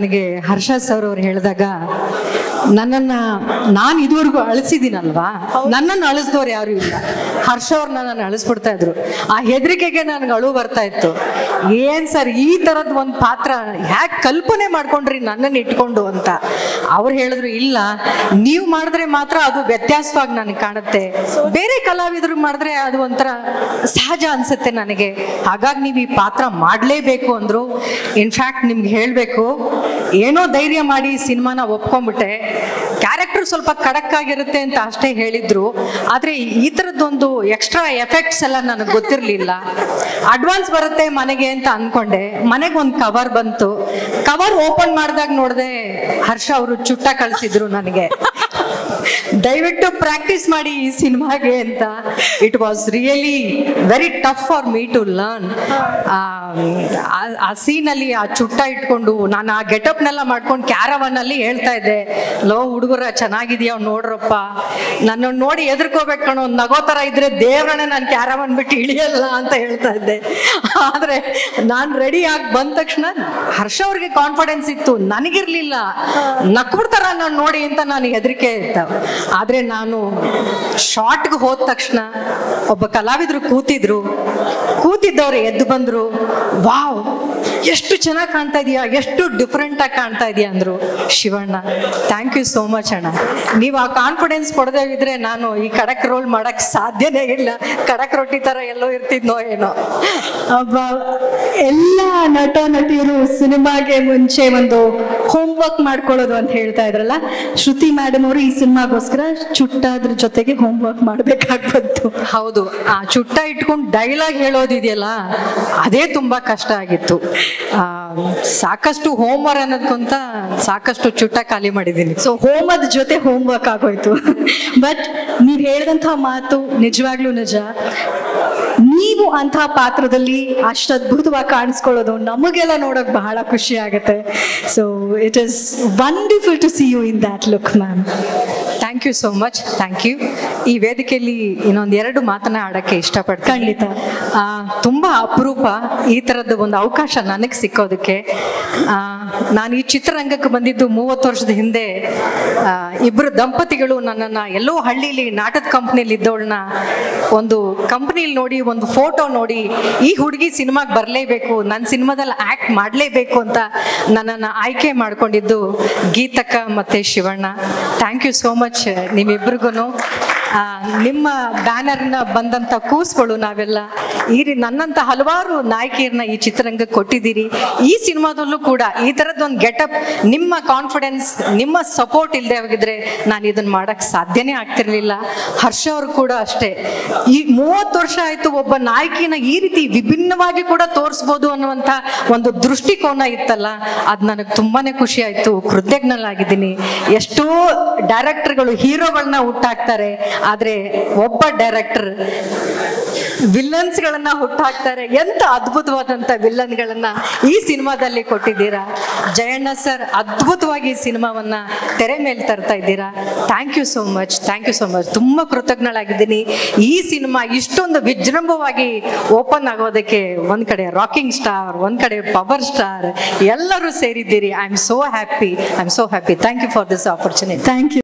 ನನಗೆ ಹರ್ಷ ಸರ್ ಅವ್ರು ಹೇಳಿದಾಗ ನನ್ನನ್ನ ನಾನು ಇದುವರೆಗೂ ಅಳಿಸಿದ್ದೀನಲ್ವಾ ನನ್ನನ್ನು ಅಳಿಸ್ದವ್ರು ಯಾರು ಇಲ್ಲ ಹರ್ಷ ಅವ್ರು ನನ್ನನ್ನು ಅಳಿಸ್ಬಿಡ್ತಾ ಇದ್ರು ಆ ಹೆದರಿಕೆಗೆ ನನಗೆ ಅಳು ಬರ್ತಾ ಇತ್ತು ಏನ್ ಸರ್ ಈ ತರದ್ ಒಂದು ಪಾತ್ರ ಹ್ಯಾಕ್ ಕಲ್ಪನೆ ಮಾಡ್ಕೊಂಡ್ರಿ ನನ್ನನ್ನು ಇಟ್ಕೊಂಡು ಅಂತ ಅವ್ರು ಹೇಳಿದ್ರು ಇಲ್ಲ ನೀವು ಮಾಡಿದ್ರೆ ಮಾತ್ರ ಅದು ವ್ಯತ್ಯಾಸವಾಗಿ ನನಗೆ ಕಾಣುತ್ತೆ ಬೇರೆ ಕಲಾವಿದರು ಮಾಡಿದ್ರೆ ಅದು ಒಂಥರ ಸಹಜ ಅನ್ಸುತ್ತೆ ನನಗೆ ಹಾಗಾಗಿ ನೀವು ಈ ಪಾತ್ರ ಮಾಡಲೇಬೇಕು ಅಂದ್ರು ಇನ್ಫ್ಯಾಕ್ಟ್ ನಿಮ್ಗೆ ಹೇಳಬೇಕು ಏನೋ ಧೈರ್ಯ ಮಾಡಿ ಸಿನಿಮಾನ ಒಪ್ಕೊಂಡ್ಬಿಟ್ಟೆ ಕ್ಯಾರೆಕ್ಟರ್ ಸ್ವಲ್ಪ ಖಡಕ್ ಆಗಿರುತ್ತೆ ಅಂತ ಅಷ್ಟೇ ಹೇಳಿದ್ರು ಆದ್ರೆ ಈ ಥರದ್ದೊಂದು ಎಕ್ಸ್ಟ್ರಾ ಎಫೆಕ್ಟ್ಸ್ ಎಲ್ಲ ನನಗೆ ಗೊತ್ತಿರಲಿಲ್ಲ ಅಡ್ವಾನ್ಸ್ ಬರುತ್ತೆ ಮನೆಗೆ ಅಂತ ಅನ್ಕೊಂಡೆ ಮನೆಗೆ ಒಂದು ಕವರ್ ಬಂತು ಕವರ್ ಓಪನ್ ಮಾಡಿದಾಗ ನೋಡಿದೆ ಹರ್ಷ ಅವರು ಚುಟ್ಟ ಕಳಿಸಿದ್ರು ನನಗೆ ದಯವಿಟ್ಟು ಪ್ರಾಕ್ಟೀಸ್ ಮಾಡಿ ಈ ಸಿನಿಮಾಗೆ ಅಂತ it was really very tough for me to learn ಆ ಸೀನಲ್ಲಿ ಆ ಚುಟ್ಟ ಇಟ್ಕೊಂಡು ನಾನು ಆ ಗೆಟಪ್ನೆಲ್ಲ ಮಾಡ್ಕೊಂಡು ಕ್ಯಾರವನ್ ಅಲ್ಲಿ ಹೇಳ್ತಾ ಇದ್ದೆ ಲೋ ಹುಡುಗರ ಚೆನ್ನಾಗಿದ್ಯಾ ನೋಡ್ರಪ್ಪ ನನ್ನನ್ನು ನೋಡಿ ಎದುರ್ಕೋಬೇಕು ಕಣೋ ನಗೋ ಥರ ಇದ್ರೆ ದೇವ್ರನೇ ನಾನು ಕ್ಯಾರವನ್ ಬಿಟ್ಟು ಇಳಿಯಲ್ಲ ಅಂತ ಹೇಳ್ತಾ ಇದ್ದೆ ಆದ್ರೆ ನಾನು ರೆಡಿ ಆಗಿ ಬಂದ ತಕ್ಷಣ ಹರ್ಷ ಅವ್ರಿಗೆ ಕಾನ್ಫಿಡೆನ್ಸ್ ಇತ್ತು ನನಗಿರ್ಲಿಲ್ಲ ನಕ್ಬಿಡ್ತಾರ ನಾನು ನೋಡಿ ಅಂತ ನಾನು ಹೆದರಿಕೆ ಇತ್ತ ಆದ್ರೆ ನಾನು ಶಾರ್ಟ್ಗೆ ಹೋದ ತಕ್ಷಣ ಒಬ್ಬ ಕಲಾವಿದ್ರು ಕೂತಿದ್ರು ಕೂತಿದ್ದವ್ರು ಎದ್ದು ಬಂದ್ರು ವಾವ್ ಎಷ್ಟು ಚೆನ್ನಾಗಿ ಕಾಣ್ತಾ ಇದೀಯಾ ಎಷ್ಟು ಡಿಫ್ರೆಂಟ್ ಆಗಿ ಕಾಣ್ತಾ ಇದೀಯಾ ಅಂದ್ರು Shivanna thank you so much ಅಣ್ಣ ನೀವು ಆ ಕಾನ್ಫಿಡೆನ್ಸ್ ಕೊಡದೇ ಇದ್ರೆ ನಾನು ಈ ಕಡಕ್ ರೋಲ್ ಮಾಡಕ್ ಸಾಧ್ಯನೇ ಇಲ್ಲ ಕಡಕ್ ರೊಟ್ಟಿ ತರ ಎಲ್ಲೋ ಇರ್ತಿದ್ನೋ ಏನೋ ಒಬ್ಬ ಎಲ್ಲ ನಟ ನಟಿಯರು ಸಿನಿಮಾಗೆ ಮುಂಚೆ ಒಂದು ಹೋಮ್ ವರ್ಕ್ ಮಾಡ್ಕೊಳ್ಳೋದು ಅಂತ ಹೇಳ್ತಾ ಇದ್ರಲ್ಲ ಶ್ರುತಿ ಮೇಡಮ್ ಅವರು ಈ ಸಿನಿಮಾಗೋಸ್ಕರ ಚುಟ್ಟಾದ್ರ ಜೊತೆಗೆ ಹೋಮ್ ವರ್ಕ್ ಮಾಡ್ಬೇಕಾಗ್ ಬಂತು ಹೌದು ಆ ಚುಟ್ಟ ಇಟ್ಕೊಂಡು ಡೈಲಾಗ್ ಹೇಳೋದಿದೆಯಲ್ಲ ಅದೇ ತುಂಬಾ ಕಷ್ಟ ಆಗಿತ್ತು ಆ, ಸಾಕಷ್ಟು ಹೋಮ್ವರ್ಕ್ ಅನ್ನೋದಕ್ಕಿಂತ ಸಾಕಷ್ಟು ಚುಟ್ಟ ಖಾಲಿ ಮಾಡಿದ್ದೀನಿ ಸೊ ಹೋಮದ ಜೊತೆ ಹೋಮ್ ವರ್ಕ್ ಆಗೋಯ್ತು ಬಟ್ ನೀವು ಹೇಳಿದಂಥ ಮಾತು ನಿಜವಾಗ್ಲೂ ನಿಜ ನೀವು ಅಂಥ ಪಾತ್ರದಲ್ಲಿ ಅಷ್ಟು ಅದ್ಭುತವಾಗಿ ಕಾಣಿಸ್ಕೊಳ್ಳೋದು ನಮಗೆಲ್ಲ ನೋಡೋಕೆ ಬಹಳ ಖುಷಿ ಆಗುತ್ತೆ so it is wonderful to see you in that look ma'am thank you so much thank you ಈ ವೇದಿಕೆಯಲ್ಲಿ ಇನ್ನೊಂದು ಎರಡು ಮಾತನ್ನ ಆಡಕ್ಕೆ ಇಷ್ಟಪಡ್ತೀನಿ ಖಂಡಿತ. ಆ, ತುಂಬಾ ಅಪರೂಪ ಈ ಥರದ್ದು ಒಂದು ಅವಕಾಶ ನನಗೆ ಸಿಕ್ಕೋದಕ್ಕೆ ಆ, ನಾನು ಈ ಚಿತ್ರರಂಗಕ್ಕೆ ಬಂದಿದ್ದು ಮೂವತ್ತು ವರ್ಷದ ಹಿಂದೆ ಆ, ಇಬ್ಬರು ದಂಪತಿಗಳು ನನ್ನನ್ನು ಎಲ್ಲೋ ಹಳ್ಳಿಲಿ ನಾಟಕ ಕಂಪ್ನಿಲಿ ಇದ್ದವಳನ್ನ ಒಂದು ಕಂಪ್ನಿಲಿ ನೋಡಿ ಒಂದು ಫೋಟೋ ನೋಡಿ ಈ ಹುಡುಗಿ ಸಿನಿಮಾಗೆ ಬರಲೇಬೇಕು ನನ್ನ ಸಿನಿಮಾದಲ್ಲಿ ಆ್ಯಕ್ಟ್ ಮಾಡಲೇಬೇಕು ಅಂತ ನನ್ನನ್ನು ಆಯ್ಕೆ ಮಾಡ್ಕೊಂಡಿದ್ದು ಗೀತಕ್ಕ ಮತ್ತು Shivanna thank you so much ನಿಮ್ಮಿಬ್ರಿಗೂ ನಿಮ್ಮ ಬ್ಯಾನರ್ನ ಬಂದಂಥ ಕೂಸ್ಗಳು ನಾವೆಲ್ಲ ಈ ರೀ ನನ್ನಂಥ ಹಲವಾರು ನಾಯಕಿಯರನ್ನ ಈ ಚಿತ್ರರಂಗಕ್ಕೆ ಕೊಟ್ಟಿದ್ದೀರಿ ಈ ಸಿನಿಮಾದಲ್ಲೂ ಕೂಡ ಈ ಥರದ್ದೊಂದು ಗೆಟಪ್ ನಿಮ್ಮ ಕಾನ್ಫಿಡೆನ್ಸ್ ನಿಮ್ಮ ಸಪೋರ್ಟ್ ಇಲ್ಲದೆ ಹೋಗಿದ್ರೆ ನಾನು ಇದನ್ನು ಮಾಡೋಕ್ಕೆ ಸಾಧ್ಯನೇ ಆಗ್ತಿರ್ಲಿಲ್ಲ ಹರ್ಷ ಅವರು ಕೂಡ ಅಷ್ಟೇ ಈ ಮೂವತ್ತು ವರ್ಷ ಆಯಿತು ಒಬ್ಬ ನಾಯಕಿನ ಈ ರೀತಿ ವಿಭಿನ್ನವಾಗಿ ಕೂಡ ತೋರಿಸ್ಬೋದು ಅನ್ನುವಂಥ ಒಂದು ದೃಷ್ಟಿಕೋನ ಇತ್ತಲ್ಲ ಅದು ನನಗೆ ತುಂಬಾನೇ ಖುಷಿ ಆಯಿತು ಕೃತಜ್ಞನಾಗಿದ್ದೀನಿ ಎಷ್ಟೋ ಡೈರೆಕ್ಟರ್ಗಳು ಹೀರೋಗಳನ್ನ ಹುಟ್ಟಾಕ್ತಾರೆ ಆದರೆ ಒಬ್ಬ ಡೈರೆಕ್ಟರ್ ವಿಲ್ಲನ್ಸ್ಗಳನ್ನ ಹುಟ್ಟಾಕ್ತಾರೆ ಎಂತ ಅದ್ಭುತವಾದಂಥ ವಿಲ್ಲನ್ಗಳನ್ನ ಈ ಸಿನಿಮಾದಲ್ಲಿ ಕೊಟ್ಟಿದ್ದೀರಾ ಜಯಣ್ಣ ಸರ್ ಅದ್ಭುತವಾಗಿ ಈ ಸಿನಿಮಾವನ್ನ ತೆರೆ ಮೇಲೆ ತರ್ತಾ ಇದ್ದೀರಾ thank you so much thank you so much ತುಂಬ ಕೃತಜ್ಞಳಾಗಿದ್ದೀನಿ ಈ ಸಿನಿಮಾ ಇಷ್ಟೊಂದು ವಿಜೃಂಭವಾಗಿ ಓಪನ್ ಆಗೋದಕ್ಕೆ ಒಂದ್ ಕಡೆ ರಾಕಿಂಗ್ ಸ್ಟಾರ್ ಒಂದ್ ಕಡೆ ಪವರ್ ಸ್ಟಾರ್ ಎಲ್ಲರೂ ಸೇರಿದ್ದೀರಿ I am so happy I am so happy thank you for this opportunity thank you